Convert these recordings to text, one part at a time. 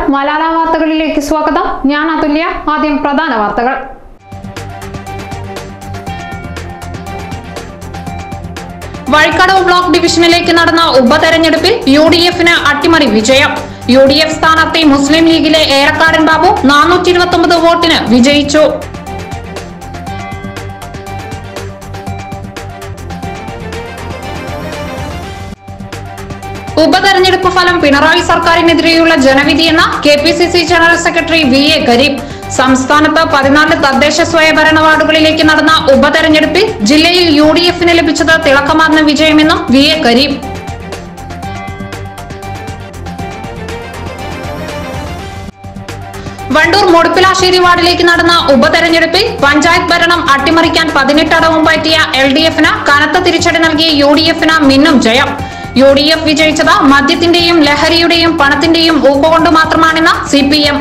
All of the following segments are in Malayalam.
മലാല വാർത്തകളിലേക്ക് സ്വാഗതം ഞാൻ അതുല്യ ആദ്യം പ്രധാന വാർത്തകൾ വഴിക്കടവ് ബ്ലോക്ക് ഡിവിഷനിലേക്ക് നടന്ന ഉപതെരഞ്ഞെടുപ്പിൽ യു ഡി എഫിന് അട്ടിമറി വിജയം യു ഡി എഫ് സ്ഥാനാർത്ഥി മുസ്ലിം ലീഗിലെ ഏറക്കാടൻ ബാബു നാനൂറ്റി ഇരുപത്തി വോട്ടിന് വിജയിച്ചു ഉപതെരഞ്ഞെടുപ്പ് ഫലം പിണറായി സർക്കാരിനെതിരെയുള്ള ജനവിധിയെന്ന K P C C general secretary V A Kareem സംസ്ഥാനത്ത് പതിനാല് തദ്ദേശ സ്വയംഭരണ വാർഡുകളിലേക്ക് നടന്ന ഉപതെരഞ്ഞെടുപ്പിൽ ജില്ലയിൽ യു ഡി എഫിന് ലഭിച്ചത് തിളക്കമാർന്ന വിജയമെന്നും വി എ കരീം വണ്ടൂർ മുടുപ്പിലാശ്ശേരി വാർഡിലേക്ക് നടന്ന ഉപതെരഞ്ഞെടുപ്പിൽ പഞ്ചായത്ത് ഭരണം അട്ടിമറിക്കാൻ പതിനെട്ടടവും പറ്റിയ എൽ ഡി എഫിന് കനത്ത തിരിച്ചടി നൽകിയ യു ഡി എഫിന് മിന്നും ജയം യു ഡി എഫ് വിജയിച്ചത് മദ്യത്തിന്റെയും ലഹരിയുടെയും പണത്തിന്റെയും ഊക്കുകൊണ്ട് മാത്രമാണെന്ന് C P M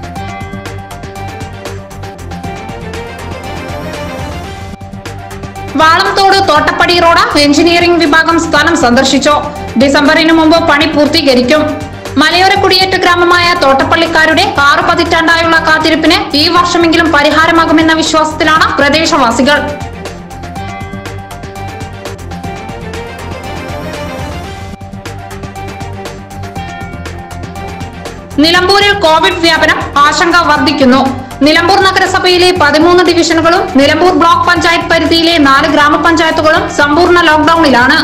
വാളംതോട് Thottappady road engineering വിഭാഗം സ്ഥലം സന്ദർശിച്ചു ഡിസംബറിന് മുമ്പ് പണി പൂർത്തീകരിക്കും മലയോര കുടിയേറ്റ ഗ്രാമമായ തോട്ടപ്പള്ളിക്കാരുടെ ആറ് പതിറ്റാണ്ടായുള്ള കാത്തിരിപ്പിന് ഈ വർഷമെങ്കിലും പരിഹാരമാകുമെന്ന വിശ്വാസത്തിലാണ് പ്രദേശവാസികൾ നിലമ്പൂരിൽ കോവിഡ് വ്യാപനം ആശങ്ക വർദ്ധിക്കുന്നു നിലമ്പൂർ നഗരസഭയിലെ പതിമൂന്ന് ഡിവിഷനുകളും നിലമ്പൂർ ബ്ലോക്ക് പഞ്ചായത്ത് പരിധിയിലെ നാല് ഗ്രാമപഞ്ചായത്തുകളും സമ്പൂർണ്ണ ലോക്ഡൌണിലാണ്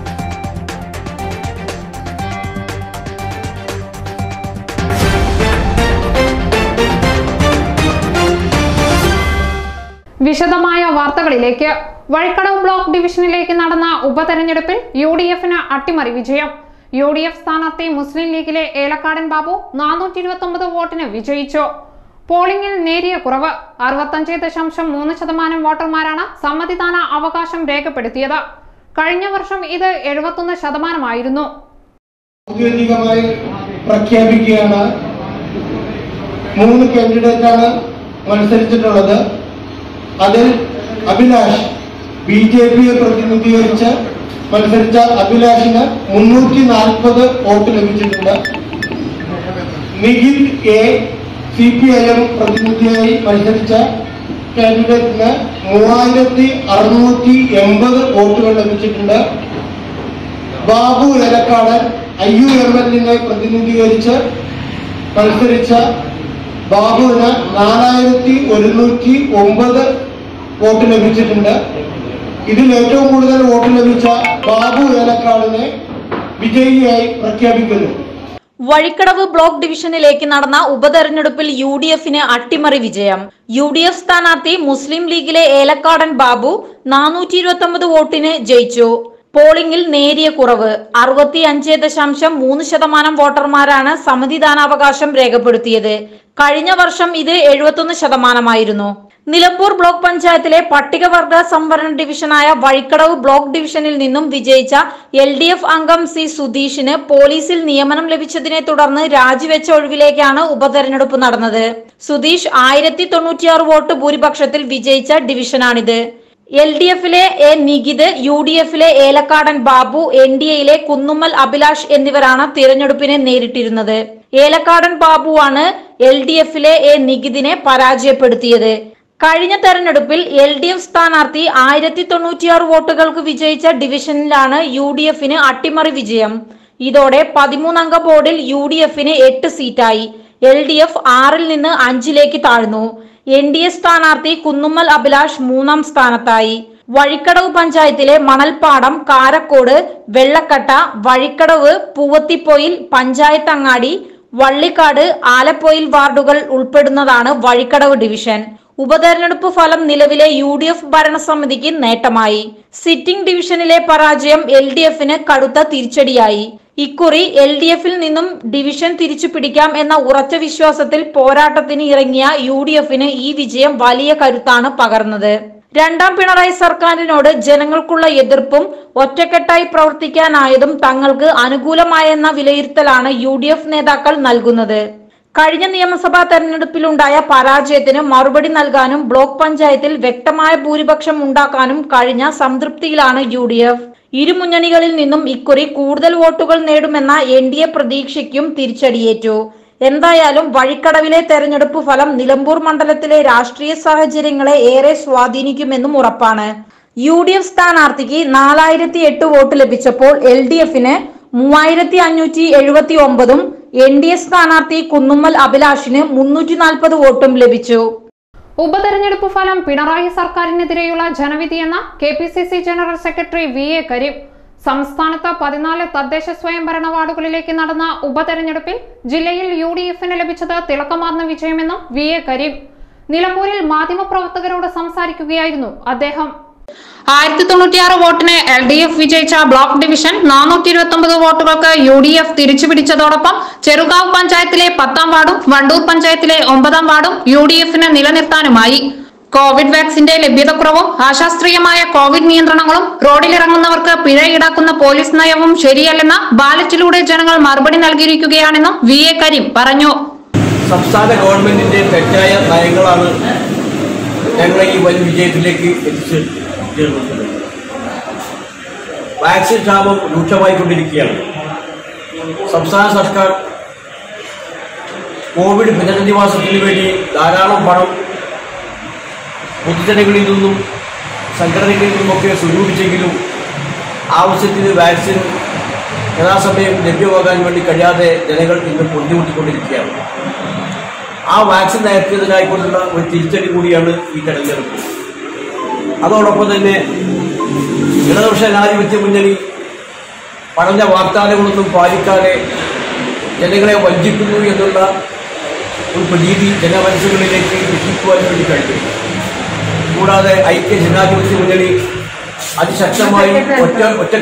വിശദമായ വാർത്തകളിലേക്ക് വഴിക്കടവ് ബ്ലോക്ക് ഡിവിഷനിലേക്ക് നടന്ന ഉപതെരഞ്ഞെടുപ്പിൽ യു ഡി എഫിന് അട്ടിമറി വിജയം യു ഡി എഫ് സ്ഥാനാർത്ഥി മുസ്ലിം ലീഗിലെ ഏലക്കാടൻ ബാബു നാനൂറ്റി ഇരുപത്തി ഒമ്പത് വോട്ടിന് വിജയിച്ചു പോളിംഗിൽ നേരിയ കുറവ് അറുപത്തഞ്ച് ദശാംശം മൂന്ന് ശതമാനം വോട്ടർമാരാണ് സമ്മതിദാന അവകാശം രേഖപ്പെടുത്തിയത് കഴിഞ്ഞ വർഷം ഇത് എഴുപത്തൊന്ന് ശതമാനമായിരുന്നു ഔദ്യോഗികമായി പ്രഖ്യാപിക്കുകയാണ് മൂന്ന് കാൻഡിഡേറ്റാണ് മത്സരിച്ചിട്ടുള്ളത് അതിൽ അഭിലാഷ് ബി ജെ പിയെ പ്രതിനിധീകരിച്ച് മത്സരിച്ച അഭിലാഷിന് മുന്നൂറ്റി നാൽപ്പത് വോട്ട് ലഭിച്ചിട്ടുണ്ട് Nikhil A C P I M പ്രതിനിധിയായി മത്സരിച്ച കാൻഡിഡേറ്റിന് മൂവായിരത്തി അറുന്നൂറ്റി എൺപത് വോട്ടുകൾ ലഭിച്ചിട്ടുണ്ട് Babu Elakkadan I U M എല്ലിനെ പ്രതിനിധീകരിച്ച് മത്സരിച്ച ബാബുവിന് നാലായിരത്തി ഒരുന്നൂറ്റി ഒമ്പത് വോട്ട് ലഭിച്ചിട്ടുണ്ട് ഇതിൽ ഏറ്റവും കൂടുതൽ വോട്ട് ലഭിച്ച ബാബു ഏലക്കാടിനെ വിജയിയായി പ്രഖ്യാപിക്കുന്നു വഴിക്കടവ് ബ്ലോക്ക് ഡിവിഷനിലേക്ക് നടന്ന ഉപതെരഞ്ഞെടുപ്പിൽ യു ഡി എഫിന് അട്ടിമറി വിജയം യു ഡി എഫ് സ്ഥാനാർത്ഥി മുസ്ലിം ലീഗിലെ ഏലക്കാടൻ ബാബു നാനൂറ്റി ഇരുപത്തി ഒമ്പത് വോട്ടിന് ജയിച്ചു പോളിംഗിൽ നേരിയ കുറവ് അറുപത്തി അഞ്ച് ദശാംശം മൂന്ന് ശതമാനം വോട്ടർമാരാണ് സമ്മതിദാനാവകാശം രേഖപ്പെടുത്തിയത് കഴിഞ്ഞ വർഷം ഇത് എഴുപത്തൊന്ന് ശതമാനമായിരുന്നു നിലമ്പൂർ ബ്ലോക്ക് പഞ്ചായത്തിലെ പട്ടികവർഗ സംവരണ ഡിവിഷനായ വഴിക്കടവ് ബ്ലോക്ക് ഡിവിഷനിൽ നിന്നും വിജയിച്ച എൽ ഡി എഫ് അംഗം സി സുധീഷിന് പോലീസിൽ നിയമനം ലഭിച്ചതിനെ തുടർന്ന് രാജിവെച്ച ഒഴിവിലേക്കാണ് ഉപതെരഞ്ഞെടുപ്പ് നടന്നത് സുധീഷ് ആയിരത്തി തൊണ്ണൂറ്റിയാറ് വോട്ട് ഭൂരിപക്ഷത്തിൽ വിജയിച്ച ഡിവിഷനാണിത് എൽ ഡി എഫിലെ എ നികിത് യു ഡി എഫിലെ ഏലക്കാടൻ ബാബു എൻ ഡി എയിലെ കുന്നുമ്മൽ അഭിലാഷ് എന്നിവരാണ് തിരഞ്ഞെടുപ്പിനെ നേരിട്ടിരുന്നത് ഏലക്കാടൻ ബാബുവാണ് എൽ ഡി എഫിലെ എ നികിതിനെ പരാജയപ്പെടുത്തിയത് കഴിഞ്ഞ തെരഞ്ഞെടുപ്പിൽ എൽ ഡി എഫ് സ്ഥാനാർത്ഥി ആയിരത്തി തൊണ്ണൂറ്റിയാറ് വോട്ടുകൾക്ക് വിജയിച്ച ഡിവിഷനിലാണ് യു ഡി എഫിന് അട്ടിമറി വിജയം ഇതോടെ പതിമൂന്നംഗ ബോർഡിൽ യു ഡി എഫിന് എട്ട് സീറ്റായി എൽ ഡി എഫ് ആറിൽ നിന്ന് അഞ്ചിലേക്ക് താഴ്ന്നു എൻ ഡി എ സ്ഥാനാർത്ഥി കുന്നുമ്മൽ അഭിലാഷ് മൂന്നാം സ്ഥാനത്തായി വഴിക്കടവ് പഞ്ചായത്തിലെ മണൽപ്പാടം കാരക്കോട് വെള്ളക്കട്ട വഴിക്കടവ് പൂവത്തിപ്പൊയിൽ പഞ്ചായത്ത് അങ്ങാടി വള്ളിക്കാട് ആലപ്പൊയിൽ വാർഡുകൾ ഉൾപ്പെടുന്നതാണ് വഴിക്കടവ് ഡിവിഷൻ ഉപതെരഞ്ഞെടുപ്പ് ഫലം നിലവിലെ യു ഡി എഫ് ഭരണസമിതിക്ക് നേട്ടമായി സിറ്റിംഗ് ഡിവിഷനിലെ പരാജയം എൽ ഡി എഫിന് കടുത്ത തിരിച്ചടിയായി ഇക്കുറി എൽ ഡി എഫിൽ നിന്നും ഡിവിഷൻ തിരിച്ചു പിടിക്കാം എന്ന ഉറച്ച വിശ്വാസത്തിൽ പോരാട്ടത്തിന് ഇറങ്ങിയ യു ഡി എഫിന് ഈ വിജയം വലിയ കരുത്താണ് പകർന്നത് രണ്ടാം പിണറായി സർക്കാരിനോട് ജനങ്ങൾക്കുള്ള എതിർപ്പും ഒറ്റക്കെട്ടായി പ്രവർത്തിക്കാനായതും തങ്ങൾക്ക് അനുകൂലമായെന്ന വിലയിരുത്തലാണ് യു ഡി എഫ് നേതാക്കൾ നൽകുന്നത് കഴിഞ്ഞ നിയമസഭാ തെരഞ്ഞെടുപ്പിലുണ്ടായ പരാജയത്തിന് മറുപടി നൽകാനും ബ്ലോക്ക് പഞ്ചായത്തിൽ വ്യക്തമായ ഭൂരിപക്ഷം ഉണ്ടാക്കാനും കഴിഞ്ഞ സംതൃപ്തിയിലാണ് യു ഡി എഫ് ഇരുമുന്നണികളിൽ നിന്നും ഇക്കുറി കൂടുതൽ വോട്ടുകൾ നേടുമെന്ന എൻ ഡി എ പ്രതീക്ഷയ്ക്കും തിരിച്ചടിയേറ്റു എന്തായാലും വഴിക്കടവിലെ തെരഞ്ഞെടുപ്പ് ഫലം നിലമ്പൂർ മണ്ഡലത്തിലെ രാഷ്ട്രീയ സാഹചര്യങ്ങളെ ഏറെ സ്വാധീനിക്കുമെന്നും ഉറപ്പാണ് യു ഡി എഫ് സ്ഥാനാർത്ഥിക്ക് നാലായിരത്തി എട്ട് വോട്ട് ലഭിച്ചപ്പോൾ എൽ ഡി എഫിന് മൂവായിരത്തി അഞ്ഞൂറ്റി എഴുപത്തി ഒമ്പതും എൻ ഡി എ സ്ഥാനാർത്ഥി കുന്നുമ്മൽ അഭിലാഷിന് മുന്നൂറ്റി നാൽപ്പത് വോട്ടും ലഭിച്ചു ഉപതെരഞ്ഞെടുപ്പ് ഫലം പിണറായി സർക്കാരിനെതിരെയുള്ള ജനവിധിയെന്ന K P C C general secretary V A Kareem സംസ്ഥാനത്ത് പതിനാല് തദ്ദേശ സ്വയംഭരണ വാർഡുകളിലേക്ക് നടന്ന ഉപതെരഞ്ഞെടുപ്പിൽ ജില്ലയിൽ യു ഡി എഫിന് ലഭിച്ചത് തിളക്കമാർന്ന വിജയമെന്നും വി എ കരീം നിലമ്പൂരിൽ മാധ്യമപ്രവർത്തകരോട് സംസാരിക്കുകയായിരുന്നു അദ്ദേഹം ആയിരത്തി തൊണ്ണൂറ്റിയാറ് വോട്ടിന് എൽ ഡി എഫ് വിജയിച്ച ബ്ലോക്ക് ഡിവിഷൻ നാനൂറ്റി ഇരുപത്തി ഒമ്പത് വോട്ടുകൾക്ക് യു ഡി എഫ് തിരിച്ചുപിടിച്ചതോടൊപ്പം ചെറുകാവ് പഞ്ചായത്തിലെ പത്താം വാർഡും വണ്ടൂർ പഞ്ചായത്തിലെ ഒമ്പതാം വാർഡും യു ഡി എഫിന് നിലനിർത്താനുമായി കോവിഡ് വാക്സിന്റെ ലഭ്യതക്കുറവും അശാസ്ത്രീയമായ കോവിഡ് നിയന്ത്രണങ്ങളും റോഡിലിറങ്ങുന്നവർക്ക് പിഴ ഈടാക്കുന്ന പോലീസ് നയവും ശരിയല്ലെന്ന് ബാലറ്റിലൂടെ ജനങ്ങൾ മറുപടി നൽകിയിരിക്കുകയാണെന്നും വി എ കരീം പറഞ്ഞു സംസ്ഥാന ഗവൺമെന്റിന്റെ തെറ്റായ നയങ്ങളാണ് ഞങ്ങളെ ഈ വൻ വിജയത്തിലേക്ക് എത്തിച്ച് ചേർന്നത് വാക്സിൻ ക്ഷാമം രൂക്ഷമായിക്കൊണ്ടിരിക്കുകയാണ് സംസ്ഥാന സർക്കാർ കോവിഡ് പുനരധിവാസത്തിന് വേണ്ടി ധാരാളം പണം പൊതുജനങ്ങളിൽ നിന്നും സംഘടനകളിൽ നിന്നുമൊക്കെ സ്വരൂപിച്ചെങ്കിലും ആവശ്യത്തിന് വാക്സിൻ യഥാസമയം ലഭ്യമാകാൻ വേണ്ടി കഴിയാതെ ജനങ്ങൾ ഇന്ന് പൊന്തിമുട്ടിക്കൊണ്ടിരിക്കുകയാണ് ആ വാക്സിൻ നയത്തിനെതിരായിക്കൊണ്ടുള്ള ഒരു തിരിച്ചടി കൂടിയാണ് ഈ തെരഞ്ഞെടുപ്പ് അതോടൊപ്പം തന്നെ ഇടതുപക്ഷ ജനാധിപത്യ മുന്നണി പറഞ്ഞ വാഗ്ദാനങ്ങളൊന്നും പാലിക്കാതെ ജനങ്ങളെ വഞ്ചിക്കുന്നു എന്നുള്ള ഒരു പ്രതീതി ജനമനസ്സുകളിലേക്ക് എത്തിക്കുവാൻ വേണ്ടി കഴിയും കൂടാതെ ഐക്യ ജനാധിപത്യ മുന്നണി അതിശക്തമായി ഒറ്റ ഒറ്റ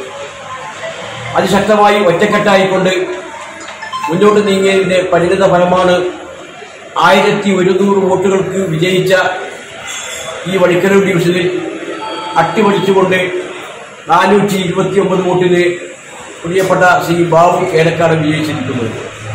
അതിശക്തമായി ഒറ്റക്കെട്ടായിക്കൊണ്ട് മുന്നോട്ട് നീങ്ങിയതിന്റെ പരിണിത ഫലമാണ് ആയിരത്തി ഒരുന്നൂറ് വോട്ടുകൾക്ക് വിജയിച്ച ഈ വഴിക്കരവ് ഡിവിഷനിൽ അട്ടിമറിച്ചുകൊണ്ട് നാനൂറ്റി ഇരുപത്തി ഒമ്പത് വോട്ടിന് പ്രിയപ്പെട്ട ശ്രീ ബാബു ഏലക്കാട് വിജയിച്ചിരിക്കുന്നത്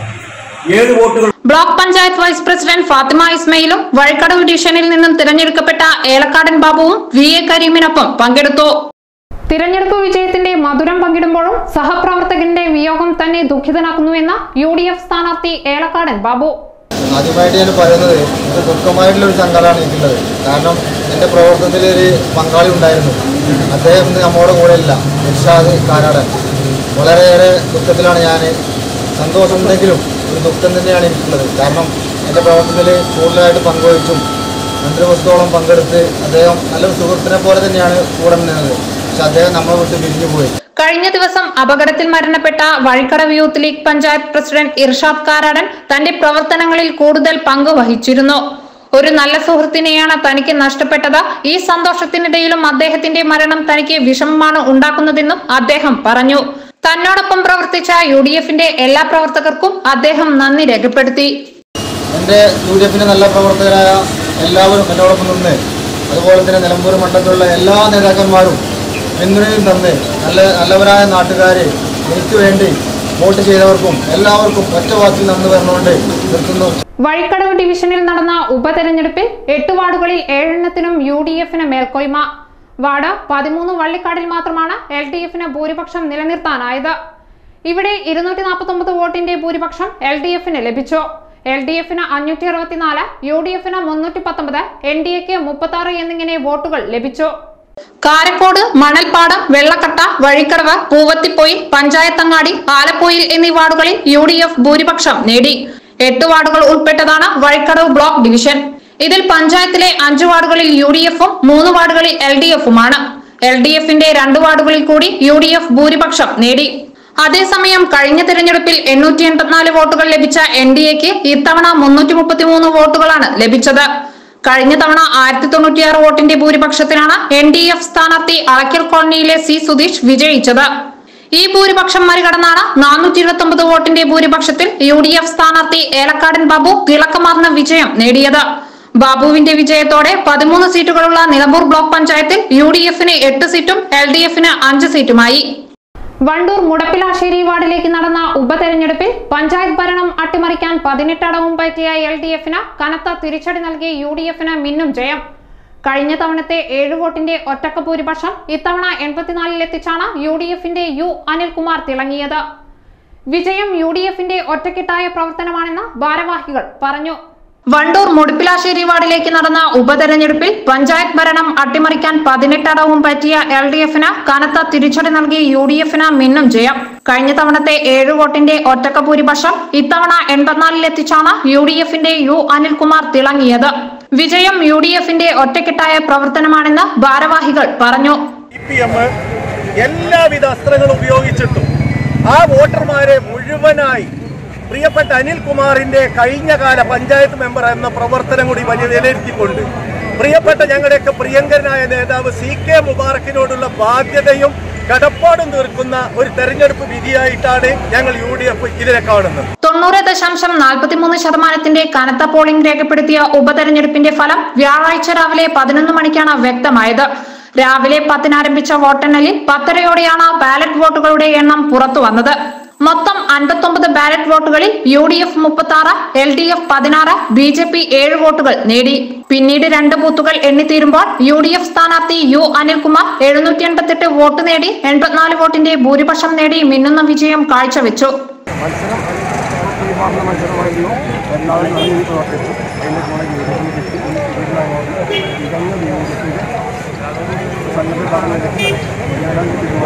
ഏഴ് വോട്ടുകൾ block panchayat vice president Fathima ഇസ്മയിലും വഴിക്കടവ് ഡിവിഷനിൽ നിന്നും തിരഞ്ഞെടുക്കപ്പെട്ട ഏലക്കാടൻ ബാബുവും വി എ കരീമിനൊപ്പം പങ്കെടുത്തു തിരഞ്ഞെടുപ്പ് വിജയത്തിന്റെ മധുരം പങ്കിടുമ്പോഴും സഹപ്രവർത്തകന്റെ വിയോഗം തന്നെ ദുഃഖിതനാക്കുന്നുവെന്ന് യു ഡി എഫ് സ്ഥാനാർത്ഥി ഏലക്കാടൻ ബാബു ആദ്യമായിട്ട് ഞാൻ പറയുന്നത് ഇത് ദുഃഖമായിട്ടുള്ള ഒരു സങ്കടമാണ് എനിക്കുള്ളത് കാരണം എൻ്റെ പ്രവർത്തനത്തിൽ ഒരു പങ്കാളി ഉണ്ടായിരുന്നു അദ്ദേഹം ഇന്ന് നമ്മുടെ കൂടെ ഇല്ല ഇർഷാദ് കാരാടൻ വളരെയേറെ ദുഃഖത്തിലാണ് ഞാൻ സന്തോഷമുണ്ടെങ്കിലും ഒരു ദുഃഖം തന്നെയാണ് എനിക്കുള്ളത് കാരണം എൻ്റെ പ്രവർത്തനത്തിൽ കൂടുതലായിട്ട് പങ്കുവഹിച്ചും രണ്ട് ദിവസത്തോളം പങ്കെടുത്ത് അദ്ദേഹം നല്ലൊരു സുഹൃത്തിനെ പോലെ തന്നെയാണ് കൂടെ നിന്നത് പക്ഷെ അദ്ദേഹം നമ്മളെ വിട്ട് പിരിഞ്ഞു പോയി കഴിഞ്ഞ ദിവസം അപകടത്തിൽ മരണപ്പെട്ട Vazhikkadavu youth league panchayat president Irshad Karadan തന്റെ പ്രവർത്തനങ്ങളിൽ കൂടുതൽ പങ്ക് വഹിച്ചിരുന്നു ഒരു നല്ല സുഹൃത്തിനെയാണ് തനിക്ക് നഷ്ടപ്പെട്ടത് ഈ സന്തോഷത്തിനിടയിലും അദ്ദേഹത്തിന്റെ മരണം തനിക്ക് വിഷമമാണ് ഉണ്ടാക്കുന്നതെന്നും അദ്ദേഹം പറഞ്ഞു തന്നോടൊപ്പം പ്രവർത്തിച്ച യു ഡി എഫിന്റെ എല്ലാ പ്രവർത്തകർക്കും അദ്ദേഹം നന്ദി രേഖപ്പെടുത്തി എൻ്റെ യു ഡി എഫിൻ്റെ നല്ല പ്രവർത്തകരായ എല്ലാവരും എന്നോടൊപ്പം നിന്ന് അതുപോലെ തന്നെ നിലമ്പൂർ മണ്ഡലത്തിലുള്ള എല്ലാ നേതാക്കന്മാരും പിന്തുണയും തന്ന് നല്ല നല്ലവരായ നാട്ടുകാരെ എനിക്ക് വേണ്ടി വോട്ട് ചെയ്തവർക്കും എല്ലാവർക്കും ഒറ്റ വാക്കിൽ നന്ദി പറഞ്ഞുകൊണ്ട് നിർത്തുന്നു വഴിക്കടവ് ഡിവിഷനിൽ നടന്ന ഉപതെരഞ്ഞെടുപ്പിൽ എട്ട് വാർഡുകളിൽ ഏഴെണ്ണത്തിനും യു ഡി എഫിന് മേൽക്കോയ്മ വാർഡ് പതിമൂന്ന് വള്ളിക്കാടിൽ മാത്രമാണ് എൽ ഡി എഫിന് ഭൂരിപക്ഷം നിലനിർത്താനായത് ഇവിടെ ഇരുന്നൂറ്റി നാൽപ്പത്തി ഒമ്പത് വോട്ടിന്റെ ഭൂരിപക്ഷം എൽ ഡി എഫിന് ലഭിച്ചു എൽ ഡി എഫിന് അഞ്ഞൂറ്റി അറുപത്തിനാല് യു ഡി എഫിന് മുന്നൂറ്റി പത്തൊമ്പത് എൻ ഡി എക്ക് മുപ്പത്തി ആറ് എന്നിങ്ങനെ വോട്ടുകൾ ലഭിച്ചു കാരക്കോട് മണൽപ്പാടം വെള്ളക്കട്ട വഴിക്കടവ് പൂവത്തിപ്പൊയിൽ പഞ്ചായത്തങ്ങാടി ആലപ്പോയിൽ എന്നീ വാർഡുകളിൽ യു ഡി എഫ് ഭൂരിപക്ഷം നേടി എട്ട് വാർഡുകൾ ഉൾപ്പെട്ടതാണ് വഴിക്കടവ് ബ്ലോക്ക് ഡിവിഷൻ ഇതിൽ പഞ്ചായത്തിലെ അഞ്ച് വാർഡുകളിൽ യു ഡി എഫും മൂന്ന് വാർഡുകളിൽ എൽ ഡി എഫുമാണ് എൽ ഡി എഫിന്റെ രണ്ട് വാർഡുകളിൽ കൂടി യു ഡി എഫ് ഭൂരിപക്ഷം നേടി അതേസമയം കഴിഞ്ഞ തെരഞ്ഞെടുപ്പിൽ എണ്ണൂറ്റി എൺപത്തിനാല് വോട്ടുകൾ ലഭിച്ച എൻ ഡി എക്ക് ഇത്തവണ മുന്നൂറ്റി മുപ്പത്തിമൂന്ന് വോട്ടുകളാണ് ലഭിച്ചത് കഴിഞ്ഞ തവണ ആയിരത്തി തൊണ്ണൂറ്റിയാറ് വോട്ടിന്റെ ഭൂരിപക്ഷത്തിലാണ് എൻ ഡി എഫ് സ്ഥാനാർത്ഥി അളക്കൽ കോളനിയിലെ സി സുധീഷ് വിജയിച്ചത് ഈ ഭൂരിപക്ഷം മറികടന്നാണ് നാനൂറ്റി ഇരുപത്തി ഒമ്പത് വോട്ടിന്റെ ഭൂരിപക്ഷത്തിൽ യു ഡി എഫ് സ്ഥാനാർത്ഥി ഏലക്കാടൻ ബാബു തിളക്കമാർന്ന വിജയം നേടിയത് ബാബുവിന്റെ വിജയത്തോടെ പതിമൂന്ന് സീറ്റുകളുള്ള നിലമ്പൂർ ബ്ലോക്ക് പഞ്ചായത്തിൽ യു ഡി എഫിന് എട്ട് സീറ്റും എൽ ഡി എഫിന് അഞ്ച് സീറ്റുമായി വണ്ടൂർ മുടപ്പിലാശ്ശേരി വാർഡിലേക്ക് നടന്ന ഉപതെരഞ്ഞെടുപ്പിൽ പഞ്ചായത്ത് ഭരണം അട്ടിമറിക്കാൻ പതിനെട്ടടവും പറ്റിയ എൽ ഡി എഫിന് കനത്ത തിരിച്ചടി നൽകിയ യു ഡി എഫിന് മിന്നും ജയം കഴിഞ്ഞ തവണത്തെ ഏഴ് വോട്ടിന്റെ ഒറ്റക്ക ഭൂരിപക്ഷം ഇത്തവണ എൺപത്തിനാലിലെത്തിച്ചാണ് യു ഡി എഫിന്റെ യു അനിൽകുമാർ തിളങ്ങിയത് വിജയം യു ഡി എഫിന്റെ ഒറ്റക്കെട്ടായ പ്രവർത്തനമാണെന്ന് ഭാരവാഹികൾ പറഞ്ഞു വണ്ടൂർ മുടിപ്പിലാശ്ശേരി വാർഡിലേക്ക് നടന്ന ഉപതെരഞ്ഞെടുപ്പിൽ പഞ്ചായത്ത് ഭരണം അട്ടിമറിക്കാൻ പതിനെട്ടടവും പറ്റിയ എൽ ഡി എഫിന് കനത്ത തിരിച്ചടി നൽകി യു ഡി എഫിന് മിന്നും ജയം കഴിഞ്ഞ തവണത്തെ ഏഴ് വോട്ടിന്റെ ഒറ്റക്ക ഭൂരിപക്ഷം ഇത്തവണ എൺപത്തിനാലിലെത്തിച്ചാണ് യു ഡി എഫിന്റെ യു അനിൽകുമാർ തിളങ്ങിയത് വിജയം യു ഡി എഫിന്റെ ഒറ്റക്കെട്ടായ പ്രവർത്തനമാണെന്ന് ഭാരവാഹികൾ പറഞ്ഞു സി പി എം എല്ലാവിധ അസ്ത്രങ്ങളും ഉപയോഗിച്ചിട്ടും ആ വോട്ടർമാരെ മുഴുവനായി പ്രിയപ്പെട്ട അനിൽകുമാറിന്റെ കഴിഞ്ഞകാല പഞ്ചായത്ത് മെമ്പർ എന്ന പ്രവർത്തനം കൂടി വലിയ വിലയിരുത്തിക്കൊണ്ട് പ്രിയപ്പെട്ട ഞങ്ങളുടെയൊക്കെ പ്രിയങ്കരനായ നേതാവ് സി കെ മുബാറക്കിനോടുള്ള ബാധ്യതയും കടപ്പാടും തീർക്കുന്ന ഒരു തെരഞ്ഞെടുപ്പ് വിധിയായിട്ടാണ് ഞങ്ങൾ യു ഡി എഫ് ഇതിനെ കാണുന്നത് തൊണ്ണൂറ് ദശാംശം നാൽപ്പത്തിമൂന്ന് ശതമാനത്തിന്റെ കനത്ത പോളിംഗ് രേഖപ്പെടുത്തിയ ഉപതെരഞ്ഞെടുപ്പിന്റെ ഫലം വ്യാഴാഴ്ച രാവിലെ പതിനൊന്ന് മണിക്കാണ് വ്യക്തമായത് രാവിലെ പത്തിന് ആരംഭിച്ച വോട്ടെണ്ണലിൽ പത്തരയോടെയാണ് ബാലറ്റ് വോട്ടുകളുടെ എണ്ണം പുറത്തു വന്നത് മൊത്തം അൻപത്തൊമ്പത് ബാലറ്റ് വോട്ടുകളിൽ യു ഡി എഫ് മുപ്പത്തി ആറ് എൽ ഡി എഫ് പതിനാറ് ബി ജെ പി ഏഴ് വോട്ടുകൾ നേടി പിന്നീട് രണ്ട് ബൂത്തുകൾ എണ്ണിത്തീരുമ്പോൾ യു ഡി എഫ് സ്ഥാനാർത്ഥി യു അനിൽകുമാർ എഴുന്നൂറ്റി എൺപത്തെട്ട് വോട്ട് നേടി എൺപത്തിനാല് വോട്ടിന്റെ ഭൂരിപക്ഷം നേടി മിന്നുന്ന വിജയം കാഴ്ചവെച്ചു മത്സരം തീരുമാന മത്സരമായിരുന്നു എല്ലാവരും നല്ല രീതിയിൽ പ്രവർത്തിച്ചു അതിൻ്റെ കൂടെ യൂണിറ്റിന് കിട്ടി തികഞ്ഞ യൂണിറ്റിൻ്റെ സന്നദ്ധ പഠനത്തിൽ നേടാൻ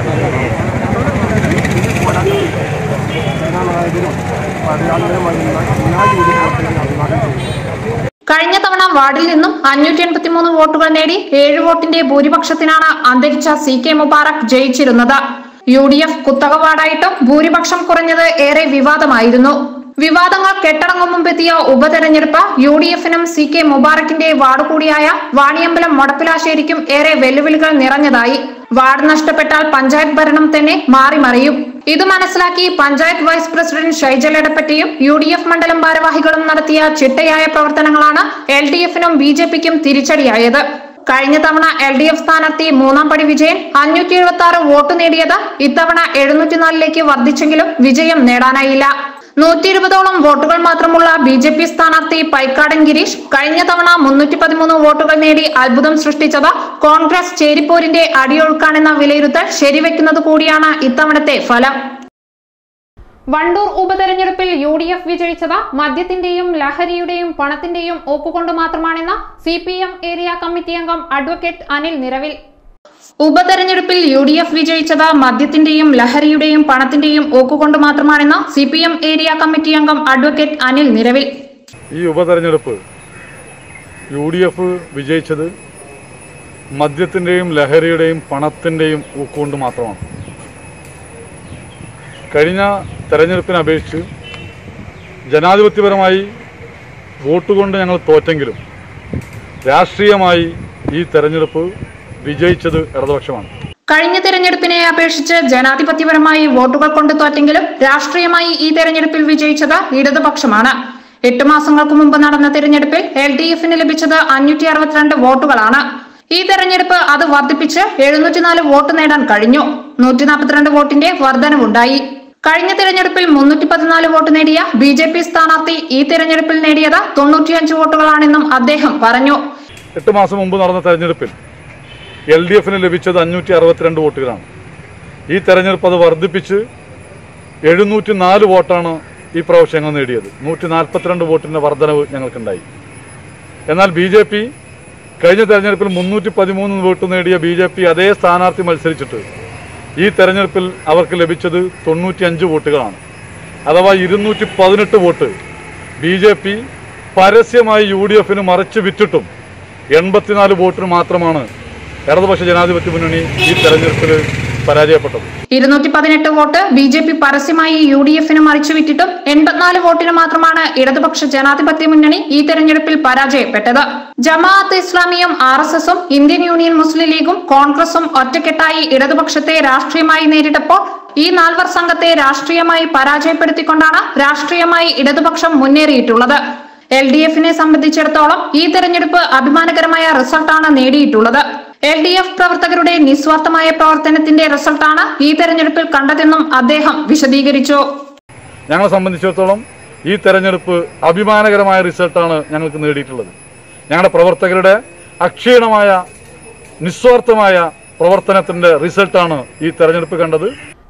സേനാനായകരും പടയാളികളുമായിരുന്ന എല്ലാ യൂണിറ്റുകൾക്കും അഭിവാദം ചെയ്തു കഴിഞ്ഞ തവണ വാർഡിൽ നിന്നും അഞ്ഞൂറ്റി എൺപത്തിമൂന്ന് വോട്ടുകൾ നേടി ഏഴ് വോട്ടിന്റെ ഭൂരിപക്ഷത്തിനാണ് അന്തരിച്ച സി കെ മുബാറക് ജയിച്ചിരുന്നത് യു ഡി എഫ് കുത്തക വാർഡായിട്ടും ഭൂരിപക്ഷം കുറഞ്ഞത് ഏറെ വിവാദമായിരുന്നു വിവാദങ്ങൾ കെട്ടടങ്ങും മുമ്പെത്തിയ ഉപതെരഞ്ഞെടുപ്പ് യു ഡി എഫിനും സി കെ മുബാറക്കിന്റെ വാർഡ് കൂടിയായ വാണിയമ്പലം മൊടപ്പിലാശ്ശേരിക്കും ഏറെ വെല്ലുവിളികൾ നിറഞ്ഞതായി വാർഡ് നഷ്ടപ്പെട്ടാൽ പഞ്ചായത്ത് ഭരണം തന്നെ മാറി മറിയും ഇത് മനസ്സിലാക്കി പഞ്ചായത്ത് വൈസ് പ്രസിഡന്റ് ഷൈജൽ എടപ്പറ്റിയും യു ഡി എഫ് മണ്ഡലം ഭാരവാഹികളും നടത്തിയ ചിട്ടയായ പ്രവർത്തനങ്ങളാണ് എൽ ഡി എഫിനും ബി ജെ പിക്കും തിരിച്ചടിയായത് കഴിഞ്ഞ തവണ എൽ ഡി എഫ് സ്ഥാനാർത്ഥി മൂന്നാം പടി വിജയൻ അഞ്ഞൂറ്റി എഴുപത്തി ആറ് വോട്ട് നേടിയത് ഇത്തവണ എഴുന്നൂറ്റിനാലിലേക്ക് വർദ്ധിച്ചെങ്കിലും വിജയം നേടാനായില്ല നൂറ്റി ഇരുപതോളം വോട്ടുകൾ മാത്രമുള്ള ബി ജെ പി സ്ഥാനാർത്ഥി പൈക്കാടൻ ഗിരീഷ് കഴിഞ്ഞ തവണ മുന്നൂറ്റി പതിമൂന്ന് വോട്ടുകൾ നേടി അത്ഭുതം സൃഷ്ടിച്ചത് കോൺഗ്രസ് ചേരിപ്പോരിന്റെ അടിയൊഴുക്കാണെന്ന വിലയിരുത്തൽ ശരിവെക്കുന്നത് കൂടിയാണ് ഇത്തവണത്തെ ഫലം വണ്ടൂർ ഉപതെരഞ്ഞെടുപ്പിൽ യു ഡി എഫ് വിജയിച്ചത് മദ്യത്തിന്റെയും ലഹരിയുടെയും പണത്തിന്റെയും ഒക്കുകൊണ്ട് മാത്രമാണെന്ന് C P M area committee അംഗം അഡ്വക്കേറ്റ് അനിൽ നിരവിൽ ഉപതെരഞ്ഞെടുപ്പിൽ യു ഡി എഫ് വിജയിച്ചത് മദ്യത്തിന്റെയും ലഹരിയുടെയും പണത്തിന്റെയും ഓക്കുകൊണ്ട് മാത്രമാണെന്ന് C P M area committee അംഗം അഡ്വക്കേറ്റ് അനിൽ നിരവിൽ ഈ ഉപതെരഞ്ഞെടുപ്പ് യു ഡി എഫ് വിജയിച്ചത് മദ്യത്തിൻ്റെയും ലഹരിയുടെയും പണത്തിൻ്റെയും ഊക്കുകൊണ്ട് മാത്രമാണ് കഴിഞ്ഞ തെരഞ്ഞെടുപ്പിനെ അപേക്ഷിച്ച് ജനാധിപത്യപരമായി വോട്ട് കൊണ്ട് ഞങ്ങൾ തോറ്റെങ്കിലും രാഷ്ട്രീയമായി ഈ തെരഞ്ഞെടുപ്പ് വിജയിച്ചത് ഇടതുപക്ഷമാണ് കഴിഞ്ഞ തെരഞ്ഞെടുപ്പിനെ അപേക്ഷിച്ച് ജനാധിപത്യപരമായി വോട്ടുകൾ കൊണ്ട് തോറ്റെങ്കിലും രാഷ്ട്രീയമായി ഈ തെരഞ്ഞെടുപ്പിൽ വിജയിച്ചത് ഇടതുപക്ഷമാണ് എട്ട് മാസങ്ങൾക്ക് മുമ്പ് നടന്ന തെരഞ്ഞെടുപ്പിൽ എൽ ഡി എഫിന് ലഭിച്ചത് അഞ്ഞൂറ്റി അറുപത്തിരണ്ട് വോട്ടുകളാണ് ഈ തെരഞ്ഞെടുപ്പ് അത് വർദ്ധിപ്പിച്ച് എഴുന്നൂറ്റിനാല് വോട്ട് നേടാൻ കഴിഞ്ഞു നൂറ്റി നാൽപ്പത്തിരണ്ട് വോട്ടിന്റെ വർധനവുണ്ടായി കഴിഞ്ഞ തെരഞ്ഞെടുപ്പിൽ മുന്നൂറ്റി പതിനാല് വോട്ട് നേടിയ ബി ജെ പി സ്ഥാനാർത്ഥി ഈ തെരഞ്ഞെടുപ്പിൽ നേടിയത് തൊണ്ണൂറ്റിയഞ്ച് വോട്ടുകളാണെന്നും അദ്ദേഹം പറഞ്ഞു എട്ട് മാസം മുമ്പ് നടന്ന തെരഞ്ഞെടുപ്പിൽ എൽ ഡി എഫിന് ലഭിച്ചത് അഞ്ഞൂറ്റി അറുപത്തിരണ്ട് വോട്ടുകളാണ് ഈ തെരഞ്ഞെടുപ്പ് അത് വർദ്ധിപ്പിച്ച് എഴുന്നൂറ്റി നാല് വോട്ടാണ് ഈ പ്രാവശ്യം ഞങ്ങൾ നേടിയത് നൂറ്റി നാൽപ്പത്തിരണ്ട് വോട്ടിൻ്റെ വർധനവ് ഞങ്ങൾക്കുണ്ടായി എന്നാൽ ബി ജെ പി കഴിഞ്ഞ തെരഞ്ഞെടുപ്പിൽ മുന്നൂറ്റി പതിമൂന്ന് വോട്ട് നേടിയ ബി ജെ പി അതേ സ്ഥാനാർത്ഥി മത്സരിച്ചിട്ട് ഈ തെരഞ്ഞെടുപ്പിൽ അവർക്ക് ലഭിച്ചത് തൊണ്ണൂറ്റിയഞ്ച് വോട്ടുകളാണ് അഥവാ ഇരുന്നൂറ്റി പതിനെട്ട് വോട്ട് ബി ജെ പി പരസ്യമായി യു ഡി എഫിന് മറിച്ച് വിറ്റിട്ടും എൺപത്തിനാല് വോട്ടിന് മാത്രമാണ് ഇടതുപക്ഷ ജനാധിപത്യ മുന്നണി ഈ തെരഞ്ഞെടുപ്പിൽ പരാജയപ്പെട്ടത് ഇരുന്നൂറ്റി പതിനെട്ട് വോട്ട് ബി ജെ പി പരസ്യമായി യു ഡി എഫിന് മറിച്ചുവിറ്റിട്ടും എൺപത്തിനാല് വോട്ടിന് മാത്രമാണ് ഇടതുപക്ഷ ജനാധിപത്യ മുന്നണി ഈ തെരഞ്ഞെടുപ്പിൽ പരാജയപ്പെട്ടത് ജമാഅത്ത് ഇസ്ലാമിയും ആർ എസ് എസും ഇന്ത്യൻ യൂണിയൻ മുസ്ലിം ലീഗും കോൺഗ്രസും ഒറ്റക്കെട്ടായി ഇടതുപക്ഷത്തെ രാഷ്ട്രീയമായി നേരിട്ടപ്പോൾ ഈ നാൽവർ സംഘത്തെ രാഷ്ട്രീയമായി പരാജയപ്പെടുത്തിക്കൊണ്ടാണ് രാഷ്ട്രീയമായി ഇടതുപക്ഷം മുന്നേറിയിട്ടുള്ളത് എൽ ഡി എഫിനെ സംബന്ധിച്ചിടത്തോളം ഈ തെരഞ്ഞെടുപ്പ് അഭിമാനകരമായ റിസൾട്ടാണ് നേടിയിട്ടുള്ളത് എൽ ഡി എഫ് പ്രവർത്തകരുടെ നിസ്വാർത്ഥമായ പ്രവർത്തനത്തിന്റെ റിസൾട്ടാണ് ഈ തെരഞ്ഞെടുപ്പിൽ കണ്ടതെന്നും അദ്ദേഹം വിശദീകരിച്ചു ഞങ്ങളെ സംബന്ധിച്ചിടത്തോളം ഈ തെരഞ്ഞെടുപ്പ് അഭിമാനകരമായ റിസൾട്ടാണ് ഞങ്ങൾക്ക് നേടിയിട്ടുള്ളത് ഞങ്ങളുടെ പ്രവർത്തകരുടെ അക്ഷീണമായ നിസ്വാർത്ഥമായ പ്രവർത്തനത്തിന്റെ റിസൾട്ടാണ് ഈ തെരഞ്ഞെടുപ്പ് കണ്ടത്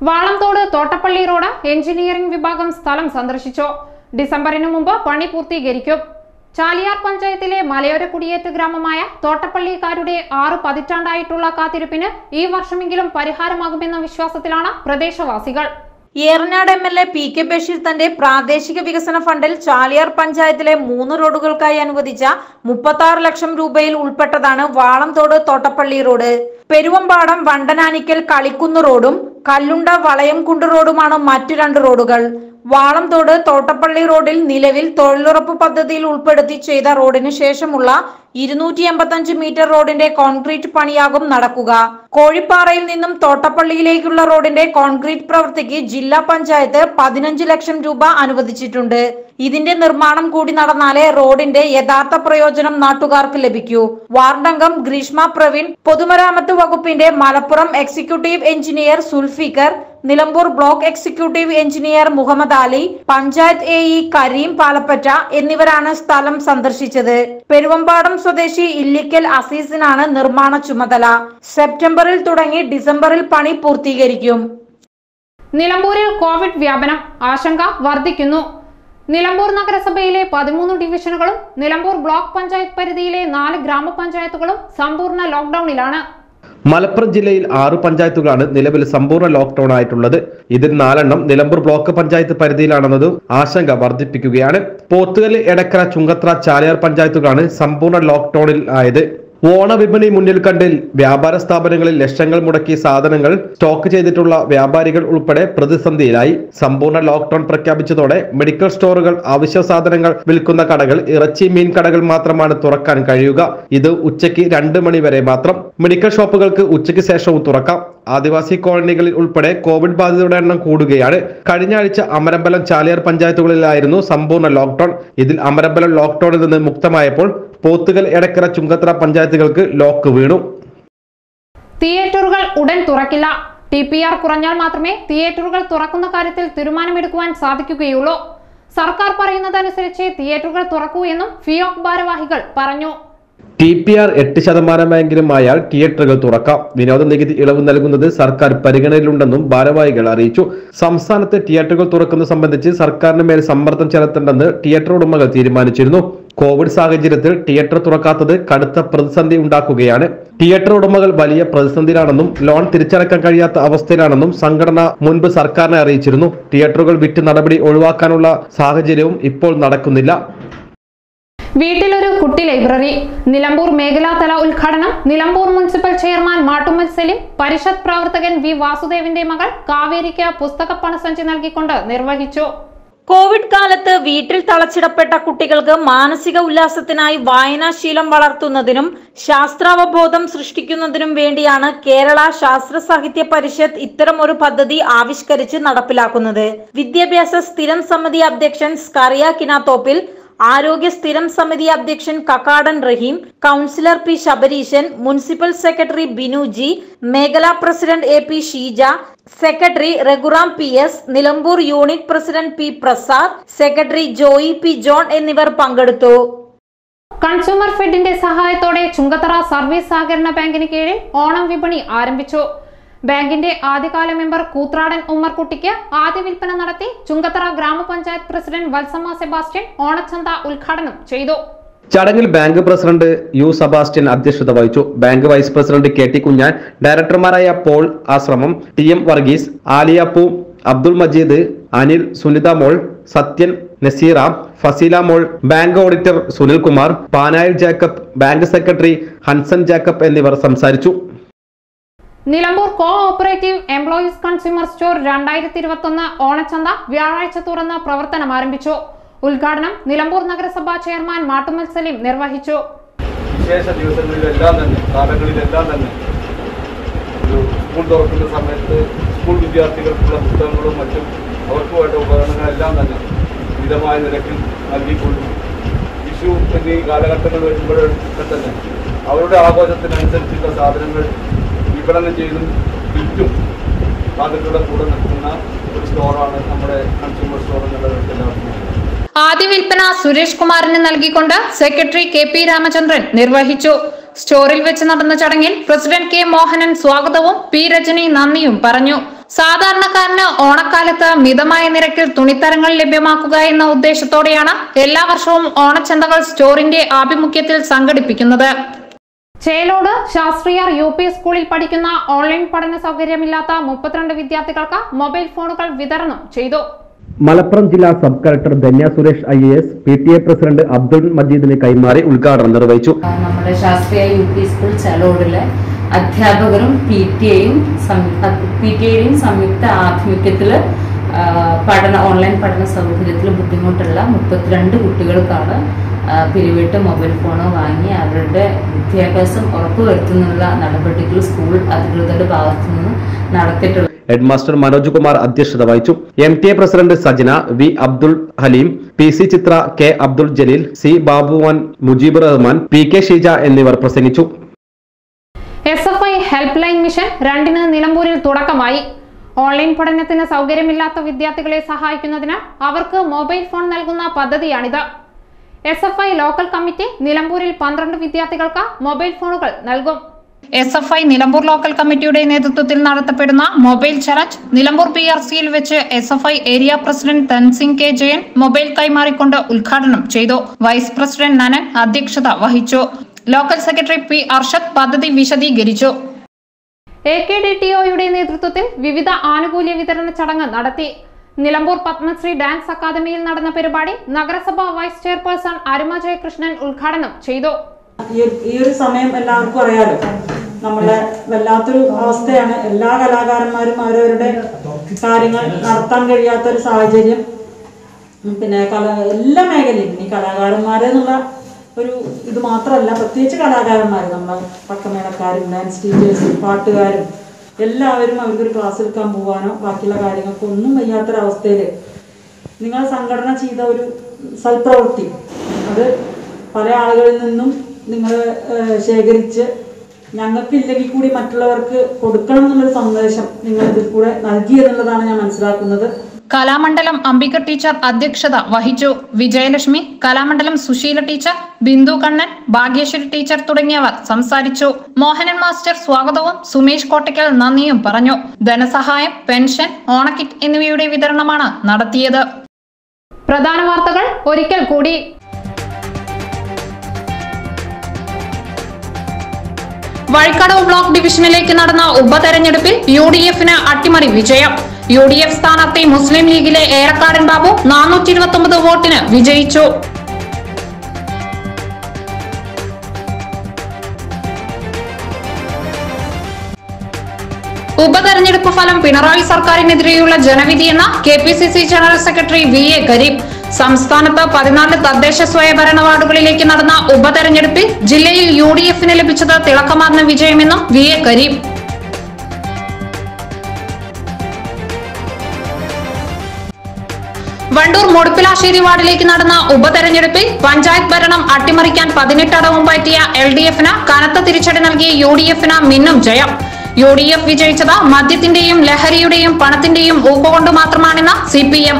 വാളംതോട് തോട്ടപ്പള്ളി റോഡ് എഞ്ചിനീയറിംഗ് വിഭാഗം സ്ഥലം സന്ദർശിച്ചു ഡിസംബറിന് മുമ്പ് പണി പൂർത്തീകരിക്കും ചാലിയാർ പഞ്ചായത്തിലെ മലയോര കുടിയേറ്റ ഗ്രാമമായ തോട്ടപ്പള്ളിക്കാരുടെ ആറ് പതിറ്റാണ്ടായിട്ടുള്ള കാത്തിരിപ്പിന് ഈ വർഷമെങ്കിലും പരിഹാരമാകുമെന്ന വിശ്വാസത്തിലാണ് പ്രദേശവാസികൾ Eranad M L A P K Basheer തന്റെ പ്രാദേശിക വികസന ഫണ്ടിൽ ചാലിയാർ പഞ്ചായത്തിലെ മൂന്ന് റോഡുകൾക്കായി അനുവദിച്ച മുപ്പത്തി ആറ് ലക്ഷം രൂപയിൽ ഉൾപ്പെട്ടതാണ് വാളംതോട് തോട്ടപ്പള്ളി റോഡ് പെരുവമ്പാടം വണ്ടനാനിക്കൽ കളിക്കുന്ന് റോഡും കല്ലുണ്ട വളയംകുണ്ട് റോഡുമാണ് മറ്റു രണ്ട് റോഡുകൾ വാളംതോട് തോട്ടപ്പള്ളി റോഡിൽ നിലവിൽ തൊഴിലുറപ്പ് പദ്ധതിയിൽ ഉൾപ്പെടുത്തി ചെയ്ത റോഡിന് ശേഷമുള്ള ഇരുന്നൂറ്റി എൺപത്തഞ്ച് മീറ്റർ റോഡിന്റെ കോൺക്രീറ്റ് പണിയാകും നടക്കുക കോഴിപ്പാറയിൽ നിന്നും തോട്ടപ്പള്ളിയിലേക്കുള്ള റോഡിന്റെ കോൺക്രീറ്റ് പ്രവൃത്തിക്ക് ജില്ലാ പഞ്ചായത്ത് പതിനഞ്ച് ലക്ഷം രൂപ അനുവദിച്ചിട്ടുണ്ട് ഇതിന്റെ നിർമ്മാണം കൂടി നടന്നാലേ റോഡിന്റെ യഥാർത്ഥ പ്രയോജനം നാട്ടുകാർക്ക് ലഭിക്കൂ വാർഡംഗം ഗ്രീഷ്മ പ്രവീൺ പൊതുമരാമത്ത് വകുപ്പിന്റെ Malappuram executive engineer Zulfikar Nilambur block executive engineer Muhammad Ali panchayat A E Kareem Palappatta എന്നിവരാണ് സ്ഥലം സന്ദർശിച്ചത് പെരുവമ്പാടം സ്വദേശി ഇല്ലിക്കൽ അസീസിനാണ് നിർമ്മാണ ചുമതല സെപ്റ്റംബറിൽ തുടങ്ങി ഡിസംബറിൽ പണി പൂർത്തീകരിക്കും നിലമ്പൂരിൽ കോവിഡ് വ്യാപനം ആശങ്ക വർദ്ധിക്കുന്നു നിലമ്പൂർ നഗരസഭയിലെ പതിമൂന്ന് ഡിവിഷനുകളും നിലമ്പൂർ ബ്ലോക്ക് പഞ്ചായത്ത് പരിധിയിലെ നാല് ഗ്രാമപഞ്ചായത്തുകളും സമ്പൂർണ്ണ ലോക്ക്ഡൌണിലാണ് മലപ്പുറം ജില്ലയിൽ ആറു പഞ്ചായത്തുകളാണ് നിലവിൽ സമ്പൂർണ്ണ ലോക്ക്ഡൌൺ ആയിട്ടുള്ളത് ഇതിൽ നാലെണ്ണം നിലമ്പൂർ ബ്ലോക്ക് പഞ്ചായത്ത് പരിധിയിലാണെന്നതും ആശങ്ക വർദ്ധിപ്പിക്കുകയാണ് പോത്തുകൽ എടക്കര ചുങ്കത്ര ചാലിയാർ പഞ്ചായത്തുകളാണ് സമ്പൂർണ്ണ ലോക്ക്ഡൌണിൽ ആയത് ഓണവിപണി മുന്നിൽ കണ്ടിൽ വ്യാപാര സ്ഥാപനങ്ങളിൽ ലക്ഷങ്ങൾ മുടക്കി സാധനങ്ങൾ സ്റ്റോക്ക് ചെയ്തിട്ടുള്ള വ്യാപാരികൾ ഉൾപ്പെടെ പ്രതിസന്ധിയിലായി സമ്പൂർണ്ണ ലോക്ക്ഡൌൺ പ്രഖ്യാപിച്ചതോടെ മെഡിക്കൽ സ്റ്റോറുകൾ അവശ്യ സാധനങ്ങൾ വിൽക്കുന്ന കടകൾ ഇറച്ചി മീൻ കടകൾ മാത്രമാണ് തുറക്കാൻ കഴിയുക ഇത് ഉച്ചയ്ക്ക് രണ്ട് മണി വരെ മാത്രം മെഡിക്കൽ ഷോപ്പുകൾക്ക് ഉച്ചയ്ക്ക് ശേഷവും തുറക്കാം ആദിവാസി കോളനികളിൽ ഉൾപ്പെടെ കോവിഡ് ബാധിതരുടെ എണ്ണം കൂടുകയാണ് കഴിഞ്ഞ ആഴ്ച അമരമ്പലം ചാലിയാർ പഞ്ചായത്തുകളിലായിരുന്നു സമ്പൂർണ്ണ ലോക്ക്ഡൌൺ ഇതിൽ അമരമ്പലം ലോക്ക്ഡൌണിൽ നിന്ന് മുക്തമായപ്പോൾ പോത്തുകൽ എടക്കര ചുങ്കത്തറ പഞ്ചായത്തുകൾക്ക് ലോക്ക് വീണു തിയേറ്ററുകൾ ഉടൻ തുറക്കില്ല ടി പി ആർ കുറഞ്ഞാൽ മാത്രമേ തിയേറ്ററുകൾ തുറക്കുന്ന കാര്യത്തിൽ തീരുമാനമെടുക്കുവാൻ സാധിക്കുകയുള്ളൂ സർക്കാർ പറയുന്നതനുസരിച്ച് തിയേറ്ററുകൾ തുറക്കൂ എന്നും ഫിയോക് ഭാരവാഹികൾ പറഞ്ഞു ടി പി ആർ എട്ട് ശതമാനമെങ്കിലും ആയാൽ തിയേറ്ററുകൾ തുറക്കാം വിനോദ നികുതി ഇളവ് നൽകുന്നത് സർക്കാർ പരിഗണനയിലുണ്ടെന്നും ഭാരവാഹികൾ അറിയിച്ചു സംസ്ഥാനത്ത് തിയേറ്ററുകൾ തുറക്കുന്നത് സംബന്ധിച്ച് സർക്കാരിന് മേൽ സമ്മർദ്ദം ചെലുത്തേണ്ടെന്ന് തിയേറ്റർ ഉടമകൾ തീരുമാനിച്ചിരുന്നു കോവിഡ് സാഹചര്യത്തിൽ തിയേറ്റർ തുറക്കാത്തത് കടുത്ത പ്രതിസന്ധി ഉണ്ടാക്കുകയാണ് തിയേറ്റർ ഉടമകൾ വലിയ പ്രതിസന്ധിയിലാണെന്നും ലോൺ തിരിച്ചടക്കാൻ കഴിയാത്ത അവസ്ഥയിലാണെന്നും സംഘടന മുൻപ് സർക്കാരിനെ അറിയിച്ചിരുന്നു തിയേറ്ററുകൾ വിറ്റ് നടപടി ഒഴിവാക്കാനുള്ള സാഹചര്യവും ഇപ്പോൾ നടക്കുന്നില്ല വീട്ടിലൊരു കുട്ടി ലൈബ്രറി നിലമ്പൂർ മേഖലാതല ഉദ്ഘാടനം നിലമ്പൂർ മുനിസിപ്പൽ ചെയർമാൻ മാട്ടുമ്മൽ സലീം പരിഷത്ത് പ്രവർത്തകൻ വി വാസുദേവിന്റെ മകൾ കാവേരിക്ക് പുസ്തക പണസഞ്ചി നൽകിക്കൊണ്ട് നിർവഹിച്ചു കോവിഡ് കാലത്ത് വീട്ടിൽ തളച്ചിടപ്പെട്ട കുട്ടികൾക്ക് മാനസിക ഉല്ലാസത്തിനായി വായനാശീലം വളർത്തുന്നതിനും ശാസ്ത്രാവബോധം സൃഷ്ടിക്കുന്നതിനും വേണ്ടിയാണ് കേരള ശാസ്ത്ര സാഹിത്യ പരിഷത്ത് ഇത്തരം ഒരു പദ്ധതി ആവിഷ്കരിച്ച് നടപ്പിലാക്കുന്നത് വിദ്യാഭ്യാസ സ്ഥിരം സമിതി അധ്യക്ഷൻ സ്കറിയ കിനാത്തോപ്പിൽ ആരോഗ്യ സ്ഥിരം സമിതി അധ്യക്ഷൻ Kakkadan Raheem councillor P Sabareesan municipal secretary Binu G മേഖലാ president A P Sheeja secretary Raghuram P S Nilambur unit president P Prasad secretary Joy P John എന്നിവർ പങ്കെടുത്തു കൺസ്യൂമർ ഫെഡിന്റെ സഹായത്തോടെ ചുങ്കത്തറ സർവീസ് സഹകരണ ബാങ്കിന് കീഴിൽ ഓണം വിപണി ആരംഭിച്ചു ബാങ്കിന്റെ ആദ്യകാല മെമ്പർ കൂത്രാടൻ ഉമ്മർകുട്ടിക്ക് ആദ്യ വിൽപ്പന നടത്തി ചുങ്കത്തറ ഗ്രാമപഞ്ചായത്ത് പ്രസിഡന്റ് വത്സമ്മ സെബാസ്റ്റ്യൻ ഓണച്ചന്ത ഉദ്ഘാടനം ചെയ്തു ചടങ്ങിൽ ബാങ്ക് പ്രസിഡന്റ് യു സബാസ്റ്റ്യൻ അധ്യക്ഷത വഹിച്ചു bank vice president K T Kunjan ഡയറക്ടർമാരായ Paul Ashramam T M Varghese Aliyappu Abdul Majeed Anil Sunitha Mol Sathyan Naseera Faseela Mol bank auditor Sunilkumar Panayil Jacob bank secretary Hanson Jacob എന്നിവർ സംസാരിച്ചു Nilambur cooperative employees consumer store രണ്ടായിരത്തി ഇരുപത്തൊന്ന് ഓണച്ചന്ത വ്യാഴാഴ്ച തുറന്ന് പ്രവർത്തനം ആരംഭിച്ചു ഉദ്ഘാടനം നിലമ്പൂർ നഗരസഭാ ചെയർമാൻ മാട്ടുമ്മൽ സലീം നിർവഹിച്ചു വിശേഷ ദിവസങ്ങളിലെല്ലാം തന്നെ കാലങ്ങളിലെല്ലാം തന്നെ ഒരു സ്കൂൾ തുറക്കുന്ന സമയത്ത് സ്കൂൾ വിദ്യാർത്ഥികൾക്കുള്ള പുസ്തകങ്ങളും മറ്റും അവർക്ക് വേണ്ട ഉപകരണങ്ങളെല്ലാം തന്നെ മിതമായ നിരക്കിൽ നൽകിക്കൊണ്ടും വിഷു എന്നീ കാലഘട്ടങ്ങൾ വരുമ്പോഴൊക്കെ തന്നെ അവരുടെ ആഘോഷത്തിനനുസരിച്ചുള്ള സാധനങ്ങൾ വിപണനം ചെയ്തും വിറ്റും അതിലൂടെ കൂടെ നിൽക്കുന്ന ഒരു സ്റ്റോറാണ് നമ്മുടെ കൺസ്യൂമർ സ്റ്റോർ എന്നുള്ളത് എല്ലാവർക്കും അറിയാം. ആദ്യ വിൽപ്പന സുരേഷ് കുമാറിന് നൽകിക്കൊണ്ട് സെക്രട്ടറി കെ പി രാമചന്ദ്രൻ നിർവഹിച്ചു സ്റ്റോറിൽ വെച്ച് നടന്ന ചടങ്ങിൽ പ്രസിഡന്റ് കെ മോഹനൻ സ്വാഗതവും പി രജനി നന്ദിയും പറഞ്ഞു സാധാരണക്കാരന് ഓണക്കാലത്ത് മിതമായ നിരക്കിൽ തുണിത്തരങ്ങൾ ലഭ്യമാക്കുക എന്ന ഉദ്ദേശത്തോടെയാണ് എല്ലാ വർഷവും ഓണച്ചന്തകൾ സ്റ്റോറിന്റെ ആഭിമുഖ്യത്തിൽ സംഘടിപ്പിക്കുന്നത് ചേലോട് ശാസ്ത്രീയർ യു പി സ്കൂളിൽ പഠിക്കുന്ന ഓൺലൈൻ പഠന സൗകര്യമില്ലാത്ത മുപ്പത്തിരണ്ട് വിദ്യാർത്ഥികൾക്ക് മൊബൈൽ ഫോണുകൾ വിതരണം ചെയ്തു മലപ്പുറം ജില്ലാ sub collector Dhanya Suresh I A S P T A president Abdul മജീദിന് കൈമാറി ഉദ്ഘാടനം നിർവഹിച്ചു നമ്മുടെ ശാസ്ത്രീയ യു പി സ്കൂൾ ചലോടിലെ അധ്യാപകരും പി ടി എയും പി ടി എയും സംയുക്ത ആഭിമുഖ്യത്തിൽ പഠന ഓൺലൈൻ പഠന സൗകര്യത്തിൽ ബുദ്ധിമുട്ടുള്ള മുപ്പത്തിരണ്ട് കുട്ടികൾക്കാണ് ആ, പിരിവിട്ട് മൊബൈൽ ഫോണ് വാങ്ങി അവരുടെ വിദ്യാഭ്യാസം ഉറപ്പുവരുത്തുന്നുള്ള നടപടികൾ സ്കൂൾ അധികൃതരുടെ ഭാഗത്തു നിന്ന് നടത്തിയിട്ടുള്ളത് ഹെഡ്മാസ്റ്റർ മനോജ് കുമാർ അധ്യക്ഷത വഹിച്ചു M T A president Sajana V Abdul Haleem P C Chithra K Abdul Jaleel C ബാബുവാൻ മുജീബ് റഹ്മാൻ പി കെ ഷീജ എന്നിവർ പ്രസംഗിച്ചു S F I helpline mission രണ്ടിന് നിലമ്പൂരിൽ തുടക്കമായി ഓൺലൈൻ പഠനത്തിന് സൗകര്യമില്ലാത്ത വിദ്യാർത്ഥികളെ സഹായിക്കുന്നതിന് അവർക്ക് മൊബൈൽ ഫോൺ നൽകുന്ന പദ്ധതിയാണിത് S F I local committee Nilambur പന്ത്രണ്ട് വിദ്യാർത്ഥികൾക്ക് മൊബൈൽ ഫോണുകൾ നൽകും S F I Nilambur local കമ്മിറ്റിയുടെ നേതൃത്വത്തിൽ നടത്തപ്പെടുന്ന mobile challenge Nilambur P R സിയിൽ വെച്ച് S F I area president Thansing K Jayan mobile കൈമാറിക്കൊണ്ട് ഉദ്ഘാടനം ചെയ്തു വൈസ് പ്രസിഡന്റ് നനൻ അധ്യക്ഷത വഹിച്ചു ലോക്കൽ സെക്രട്ടറി പി അർഷദ് പദ്ധതി വിശദീകരിച്ചു എ കെ ഡി ടി ഒയുടെ നേതൃത്വത്തിൽ വിവിധ ആനുകൂല്യ വിതരണ ചടങ്ങ് നടത്തി നിലമ്പൂർ പത്മശ്രീ ഡാൻസ് അക്കാദമിയിൽ നടന്ന പരിപാടി നഗരസഭ വൈസ് ചെയർപേഴ്സൺ അരുമ ജയകൃഷ്ണൻ ഉദ്ഘാടനം ചെയ്തു ഈ ഒരു- ഈ ഒരു സമയം എല്ലാവർക്കും അറിയാലോ നമ്മളെ വല്ലാത്തൊരു അവസ്ഥയാണ് എല്ലാ കലാകാരന്മാരും അവരവരുടെ കാര്യങ്ങൾ നടത്താൻ കഴിയാത്ത ഒരു സാഹചര്യം ഉം പിന്നെ കല എല്ലാ മേഖലയും ഇനി കലാകാരന്മാരെന്നുള്ള ഒരു ഇത് മാത്രമല്ല പ്രത്യേകിച്ച് കലാകാരന്മാർ നമ്മളെ പക്കമേളക്കാരും ഡാൻസ് ടീച്ചേഴ്സും പാട്ടുകാരും എല്ലാവരും അവർക്കൊരു ക്ലാസ് എടുക്കാൻ പോകാനോ ബാക്കിയുള്ള കാര്യങ്ങൾക്കോ ഒന്നും വയ്യാത്തൊരവസ്ഥയിൽ നിങ്ങൾ സംഘടന ചെയ്ത ഒരു സൽപ്രവൃത്തി അത് പല ആളുകളിൽ നിന്നും നിങ്ങൾ ശേഖരിച്ച് ഞങ്ങൾക്കില്ലെങ്കിൽ കൂടി മറ്റുള്ളവർക്ക് കൊടുക്കണം എന്നുള്ളൊരു സന്ദേശം നിങ്ങൾ ഇതിൽ കൂടെ നൽകി എന്നുള്ളതാണ് ഞാൻ മനസ്സിലാക്കുന്നത് കലാമണ്ഡലം അംബിക ടീച്ചർ അധ്യക്ഷത വഹിച്ചു വിജയലക്ഷ്മി കലാമണ്ഡലം സുശീല ടീച്ചർ ബിന്ദു കണ്ണൻ ഭാഗ്യശ്വരി ടീച്ചർ തുടങ്ങിയവർ സംസാരിച്ചു മോഹനൻ മാസ്റ്റർ സ്വാഗതവും സുമേഷ് കോട്ടയ്ക്കൽ നന്ദിയും പറഞ്ഞു ധനസഹായം പെൻഷൻ ഓണക്കിറ്റ് എന്നിവയുടെ വിതരണമാണ് നടത്തിയത് പ്രധാന വാർത്തകൾ ഒരിക്കൽ കൂടി വഴിക്കടവ് ബ്ലോക്ക് ഡിവിഷനിലേക്ക് നടന്ന ഉപതെരഞ്ഞെടുപ്പിൽ യു ഡി എഫിന് അട്ടിമറി വിജയം യു ഡി എഫ് സ്ഥാനാർത്ഥി മുസ്ലിം ലീഗിലെ ഏറക്കാടൻ ബാബു നാനൂറ്റി ഇരുപത്തി ഒമ്പത് വോട്ടിന് വിജയിച്ചു ഉപതെരഞ്ഞെടുപ്പ് ഫലം പിണറായി സർക്കാരിനെതിരെയുള്ള ജനവിധിയെന്ന K P C C general secretary V A Kareem സംസ്ഥാനത്ത് പതിനാല് തദ്ദേശ സ്വയംഭരണ വാർഡുകളിലേക്ക് നടന്ന ഉപതെരഞ്ഞെടുപ്പിൽ ജില്ലയിൽ യു ഡി എഫിന് ലഭിച്ചത് തിളക്കമാർന്ന വിജയമെന്നും വി എ കരീം വണ്ടൂർ മുടുപ്പിലാശ്ശേരി വാർഡിലേക്ക് നടന്ന ഉപതെരഞ്ഞെടുപ്പിൽ പഞ്ചായത്ത് ഭരണം അട്ടിമറിക്കാൻ പതിനെട്ടടവും പറ്റിയ എൽ ഡി എഫിന് കനത്ത തിരിച്ചടി നൽകിയ യു ഡി എഫിന് മിന്നും ജയം യു ഡി എഫ് വിജയിച്ചത് മദ്യത്തിന്റെയും ലഹരിയുടെയും പണത്തിന്റെയും ഊക്കുകൊണ്ട് മാത്രമാണെന്ന് C P M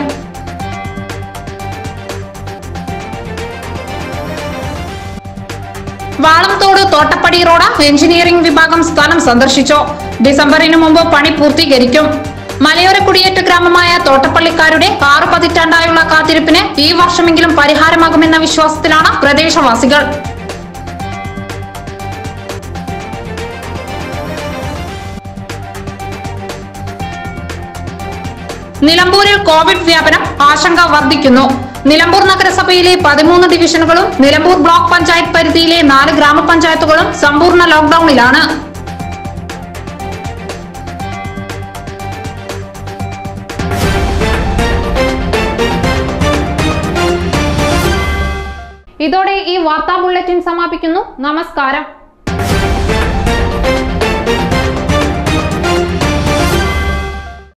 വാളംതോട് Thottappady road engineering വിഭാഗം സ്ഥലം സന്ദർശിച്ചു ഡിസംബറിന് മുമ്പ് പണി പൂർത്തീകരിക്കും മലയോര കുടിയേറ്റ ഗ്രാമമായ തോട്ടപ്പള്ളിക്കാരുടെ ആറ് പതിറ്റാണ്ടായുള്ള കാത്തിരിപ്പിന് ഈ വർഷമെങ്കിലും പരിഹാരമാകുമെന്ന വിശ്വാസത്തിലാണ് പ്രദേശവാസികൾ നിലമ്പൂരിൽ കോവിഡ് വ്യാപനം ആശങ്ക വർദ്ധിക്കുന്നു നിലമ്പൂർ നഗരസഭയിലെ പതിമൂന്ന് ഡിവിഷനുകളും നിലമ്പൂർ ബ്ലോക്ക് പഞ്ചായത്ത് പരിധിയിലെ നാല് ഗ്രാമപഞ്ചായത്തുകളും സമ്പൂർണ്ണ ലോക്ഡൌണിലാണ് ഇതോടെ ഈ വാർത്താ ബുള്ളറ്റിൻ സമാപിക്കുന്നു നമസ്കാരം